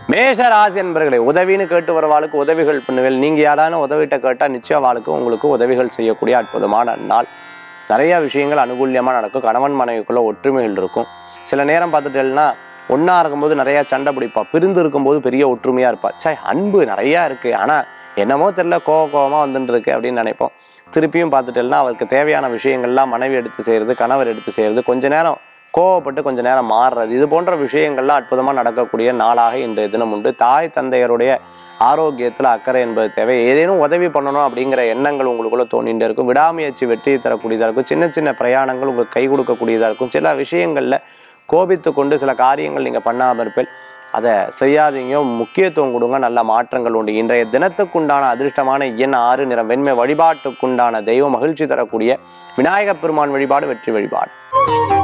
மேஷ ராசி என்பர்களை உதவின்னு கேட்டு வரவாளுக்கு உதவிகள் பண்ணுவேன் நீங்க யாரான உதவிட்ட கேட்டா நிச்சயம் வாழ்க்கை உங்களுக்கு உதவிகள் செய்யக்கூடிய அற்புதமான நாள் நிறைய விஷயங்கள் அனுகூல்யமா நடக்கும் கணவன் மனைவிக்குள்ள ஒற்றுமைகள் இருக்கும் சில நேரம் பார்த்துட்டேன்னா ஒண்ணா இருக்கும்போது நிறைய சண்டை பிடிப்பா பிரிந்து இருக்கும்போது பெரிய ஒற்றுமையா இருப்பா சே அன்பு நிறைய இருக்கு ஆனா என்னமோ தெரியல கோவ கோவமா வந்துட்டு இருக்கு அப்படின்னு நினைப்போம் திருப்பியும் பார்த்துட்டேன்னா அவருக்கு தேவையான விஷயங்கள்லாம் மனைவி எடுத்து செய்யறது கணவர் எடுத்து செய்யறது கொஞ்ச நேரம் கோவப்பட்டு கொஞ்ச நேரம் மாறுறது இது போன்ற விஷயங்கள்லாம் அற்புதமாக நடக்கக்கூடிய நாளாக இன்றைய தினம் உண்டு தாய் தந்தையருடைய ஆரோக்கியத்தில் அக்கறை என்பது தேவை ஏதேனும் உதவி பண்ணணும் அப்படிங்கிற எண்ணங்கள் உங்களுக்குள்ள தோணிகிட்டே இருக்கும் விடாமுயற்சி வெற்றியை தரக்கூடியதாக இருக்கும் சின்ன சின்ன பிரயாணங்கள் உங்களுக்கு கை கொடுக்கக்கூடியதாக இருக்கும் சில விஷயங்களில் கோபித்து கொண்டு சில காரியங்கள் நீங்கள் பண்ணாமல் இருப்பேன் அதை செய்யாதீங்க முக்கியத்துவம் கொடுங்க நல்ல மாற்றங்கள் உண்டு இன்றைய தினத்துக்குண்டான அதிர்ஷ்டமான எண் ஆறு நிறம் வெண்மை வழிபாட்டுக்குண்டான தெய்வம் மகிழ்ச்சி தரக்கூடிய விநாயகப் பெருமான் வழிபாடு வெற்றி வழிபாடு